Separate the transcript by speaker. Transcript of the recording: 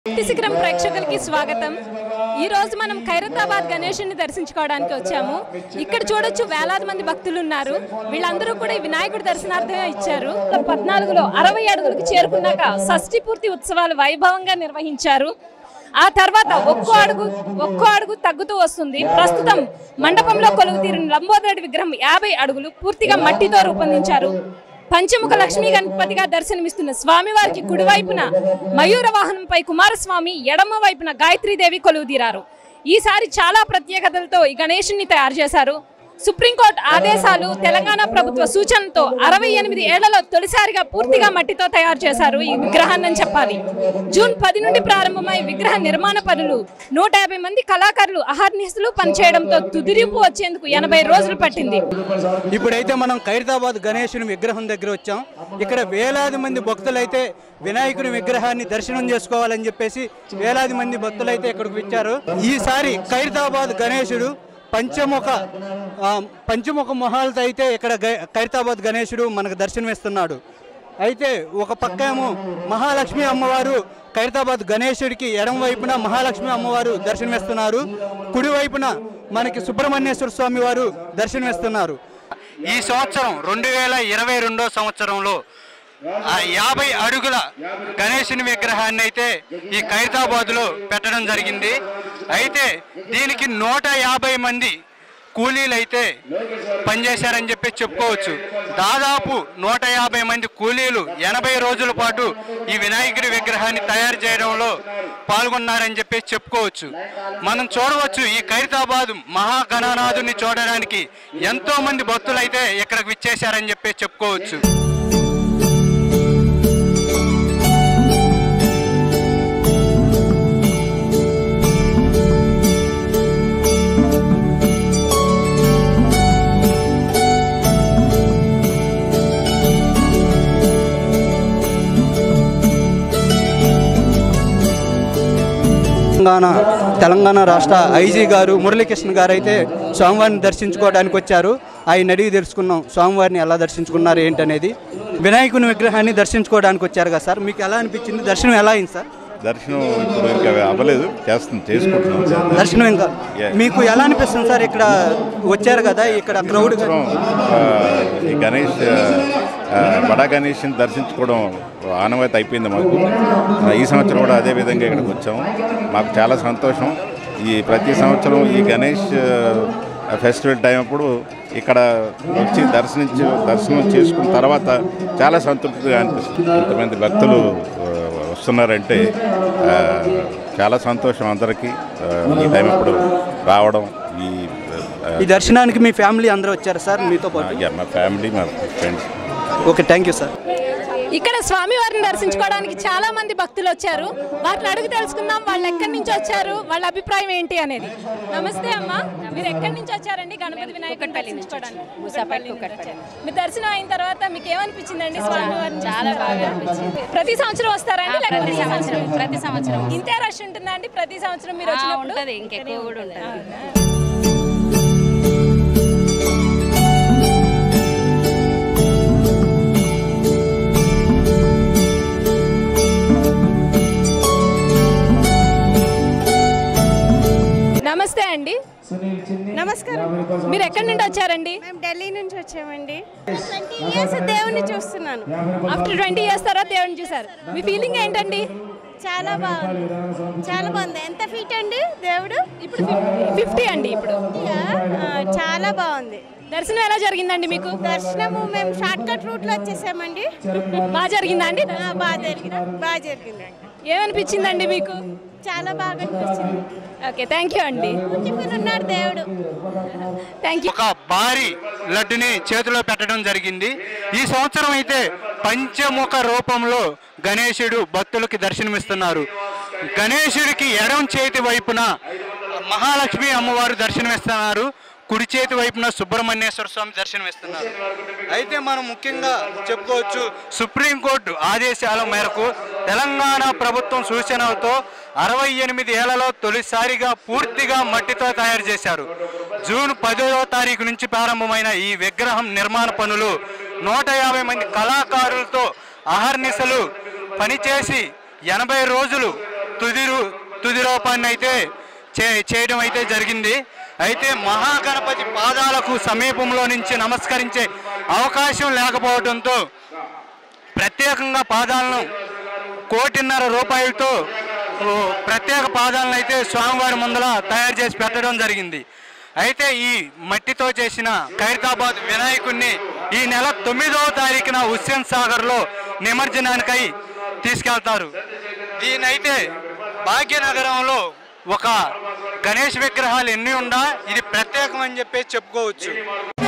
Speaker 1: భక్తి శిఖరం ప్రేక్షకులకి స్వాగతం ఈ రోజు మనం ఖైరతాబాద్ గణేషుని దర్శించుకోవడానికి వచ్చాము ఇక్కడ చూడొచ్చు వేలాది మంది భక్తులు ఉన్నారు వీళ్ళందరూ కూడా ఈ వినాయకుడి దర్శనార్థమే ఇచ్చారు పద్నాలుగులో అరవై అడుగులకు చేరుకున్నాక షష్ఠి పూర్తి ఉత్సవాలు వైభవంగా నిర్వహించారు ఆ తర్వాత ఒక్కో అడుగు ఒక్కో అడుగు తగ్గుతూ వస్తుంది ప్రస్తుతం మండపంలో కొలువు తీరిన లంబోదరుడి విగ్రహం యాభై అడుగులు పూర్తిగా మట్టితో రూపొందించారు పంచముఖ లక్ష్మీ గణపతిగా దర్శనమిస్తున్న స్వామివారికి కుడివైపున మయూర వాహనంపై కుమారస్వామి ఎడమ వైపున గాయత్రీదేవి కొలువుదీరారు ఈసారి చాలా ప్రత్యేకతలతో ఈ గణేషుని తయారు చేశారు సుప్రీంకోర్టు ఆదేశాలు తెలంగాణ ప్రభుత్వ సూచనతో అరవై ఎనిమిది ఏళ్లలో తొలిసారిగా పూర్తిగా మట్టితో తయారు చేశారు ఈ విగ్రహాన్ని అని చెప్పాలి జూన్ పది నుండి ప్రారంభమై విగ్రహ నిర్మాణ పనులు నూట యాభై మంది కళాకారులు అహర్నిశలు పనిచేయడంతో తుదిరిపు వచ్చేందుకు ఎనభై రోజులు పట్టింది
Speaker 2: ఇప్పుడైతే మనం ఖైరతాబాద్ గణేశుని విగ్రహం దగ్గర వచ్చాం ఇక్కడ వేలాది మంది భక్తులైతే వినాయకుని విగ్రహాన్ని దర్శనం చేసుకోవాలని చెప్పేసి వేలాది మంది భక్తులైతే ఇక్కడికి వచ్చారు ఈసారి ఖైరతాబాద్ గణేశుడు పంచముఖ ఆ, పంచముఖ మొహాలతో అయితే ఇక్కడ గ- ఖైరతాబాద్ గణేశుడు మనకు దర్శనమిస్తున్నాడు అయితే ఒక పక్క ఏమో మహాలక్ష్మి అమ్మవారు ఖైరతాబాద్ గణేశుడికి ఎడం వైపున మహాలక్ష్మి అమ్మవారు దర్శనమిస్తున్నారు కుడి వైపున మనకి సుబ్రహ్మణ్యేశ్వర స్వామి వారు దర్శనమిస్తున్నారు ఈ సంవత్సరం రెండు వేల ఇరవై రెండో సంవత్సరంలో ఆ యాభై అడుగుల గణేశుని విగ్రహాన్ని అయితే ఈ ఖైరతాబాద్లో పెట్టడం జరిగింది అయితే దీనికి నూట యాభై మంది కూలీలు అయితే పనిచేశారని చెప్పి చెప్పుకోవచ్చు దాదాపు నూట యాభై మంది కూలీలు ఎనభై రోజుల పాటు ఈ వినాయకుడి విగ్రహాన్ని తయారు చేయడంలో పాల్గొన్నారని చెప్పి చెప్పుకోవచ్చు మనం చూడవచ్చు ఈ ఖైరతాబాద్ మహాగణనాథుని చూడడానికి ఎంతో మంది భక్తులు అయితే ఇక్కడికి విచ్చేశారని చెప్పి చెప్పుకోవచ్చు తెలంగాణ తెలంగాణ రాష్ట్ర ఐజీ గారు మురళీకృష్ణ గారు అయితే స్వామివారిని దర్శించుకోవడానికి వచ్చారు ఆయన అడిగి తెలుసుకున్నాం స్వామివారిని ఎలా దర్శించుకున్నారు ఏంటనేది వినాయకుని విగ్రహాన్ని దర్శించుకోవడానికి వచ్చారు కదా సార్ మీకు ఎలా అనిపించింది దర్శనం ఎలా అయింది సార్
Speaker 3: దర్శనం ఇప్పుడు ఇంకా అవ్వలేదు చేస్తుంది చేసుకుంటున్నాం
Speaker 2: దర్శనం ఇంకా
Speaker 3: Yeah.
Speaker 2: మీకు ఎలా అనిపిస్తుంది సార్ ఇక్కడ వచ్చారు కదా ఇక్కడ క్రౌడ్
Speaker 3: సంవత్సరం, ఆ, ఈ గణేష్ ఆ, బడా గణేష్ని దర్శించుకోవడం ఆనవాయితీ అయిపోయింది మాకు ఆ, ఈ సంవత్సరం కూడా అదే విధంగా ఇక్కడికి వచ్చాము మాకు చాలా సంతోషం ఈ ప్రతి సంవత్సరం ఈ గణేష్ ఆ, ఫెస్టివల్ టైం అప్పుడు ఇక్కడ వచ్చి దర్శనించి దర్శనం చేసుకున్న తర్వాత చాలా సంతృప్తిగా అనిపిస్తుంది ఇంతమంది భక్తులు ఆ, వస్తున్నారంటే ఆ, చాలా సంతోషం అందరికీ ఆ, ఈ టైం అప్పుడు రావడం ఈ ఆ,
Speaker 2: ఈ దర్శనానికి మీ ఫ్యామిలీ అందరూ వచ్చారు సార్ మీతో పాటు
Speaker 3: యా, మా ఫ్యామిలీ మా friends
Speaker 2: okay thank you sir
Speaker 1: ఇక్కడ స్వామివారిని దర్శించుకోవడానికి చాలా మంది భక్తులు వచ్చారు వాటిని అడుగు తెలుసుకుందాం వాళ్ళు ఎక్కడి నుంచి వచ్చారు వాళ్ళ అభిప్రాయం ఏంటి అనేది నమస్తే అమ్మా మీరు ఎక్కడి నుంచి వచ్చారండి గణపతి వినాయకుడిని దర్శించుకోవడానికి
Speaker 4: ముసాపేట్
Speaker 1: నుంచి
Speaker 4: కుక్కట్పల్లి.
Speaker 1: వచ్చారు. మీ దర్శనం అయిన తర్వాత మీకు ఏమనిపించిందండి స్వామివారిని
Speaker 4: చాలా
Speaker 1: చూసిన
Speaker 4: బాగా
Speaker 1: తర్వాత?
Speaker 4: అనిపించింది.
Speaker 1: ప్రతి సంవత్సరం వస్తారండి లేకపోతే
Speaker 4: ప్రతి
Speaker 1: ఈ
Speaker 4: సంవత్సరం ప్రతి సంవత్సరం
Speaker 1: ఇంతే రష్ ఉంటుందండి ప్రతి సంవత్సరం మీరు
Speaker 4: ఆ,
Speaker 1: వచ్చినప్పుడు
Speaker 4: ఉంటది ఇంకెక్కువ కూడా ఉంటది
Speaker 1: అవునా? నమస్తే అండి
Speaker 5: నమస్కారం
Speaker 1: మీరు ఎక్కడి నుండి వచ్చారండి
Speaker 5: మేము ఢిల్లీ నుంచి వచ్చామండి ట్వంటీ ఇయర్స్ దేవుణ్ణి చూస్తున్నాను
Speaker 1: ఆఫ్టర్ ట్వంటీ ఇయర్స్ తర్వాత దేవుని చూసారు మీ ఫీలింగ్ ఏంటండి
Speaker 5: చాలా బాగుంది చాలా బాగుంది ఎంత ఫీట్ అండి దేవుడు
Speaker 1: ఇప్పుడు ఫిఫ్టీ అండి ఇప్పుడు
Speaker 5: ఆ, చాలా బాగుంది
Speaker 1: దర్శనం ఎలా జరిగిందండి మీకు
Speaker 5: దర్శనము మేము షార్ట్ కట్ రూట్లో వచ్చేసామండి
Speaker 1: బాగా జరిగిందా అండి
Speaker 5: ఆ, బాగా జరిగింది బాగా జరిగిందండి
Speaker 1: ఏమనిపించిందండి మీకు
Speaker 5: చాలా బాగా అనిపించింది
Speaker 1: ఓకే థ్యాంక్ యూ అండి
Speaker 5: బ్యూటిఫుల్ ఉన్నాడు దేవుడు
Speaker 1: థ్యాంక్ యూ
Speaker 2: ఒక భారీ లడ్డుని చేతిలో పెట్టడం జరిగింది ఈ సంవత్సరం అయితే పంచముఖ రూపంలో గణేశుడు భక్తులకి దర్శనమిస్తున్నారు గణేశుడికి ఎడం చేతి వైపున మహాలక్ష్మి అమ్మవారు దర్శనమిస్తున్నారు కుడి చేతి వైపున సుబ్రహ్మణ్యేశ్వర స్వామి దర్శనమిస్తున్నారు అయితే మనం ముఖ్యంగా చెప్పుకోవచ్చు సుప్రీంకోర్టు ఆదేశాల మేరకు తెలంగాణ ప్రభుత్వం సూచనలతో అరవై ఎనిమిది ఏళ్లలో తొలిసారిగా పూర్తిగా మట్టితో తయారు చేశారు జూన్ పదవ తారీఖు నుంచి ప్రారంభమైన ఈ విగ్రహం నిర్మాణ పనులు నూట యాభై మంది కళాకారులతో అహర్నిశలు పనిచేసి ఎనభై రోజులు తుది తుది రూపాన్ని అయితే చే చేయడం అయితే జరిగింది అయితే మహాగణపతి పాదాలకు సమీపంలో నుంచి నమస్కరించే అవకాశం లేకపోవడంతో ప్రత్యేకంగా పాదాలను కోటిన్నర రూపాయలతో ఓ, ప్రత్యేక పాదాలను అయితే స్వామివారి ముందర తయారు చేసి పెట్టడం జరిగింది అయితే ఈ మట్టితో చేసిన ఖైరతాబాద్ వినాయకుడిని ఈ నెల తొమ్మిదవ తారీఖున హుస్సేన్ సాగర్లో నిమజ్జనానికై తీసుకెళ్తారు దీనైతే భాగ్యనగరంలో ఒక గణేష్ విగ్రహాలు ఎన్ని ఉండా ఇది ప్రత్యేకం అని చెప్పేసి చెప్పుకోవచ్చు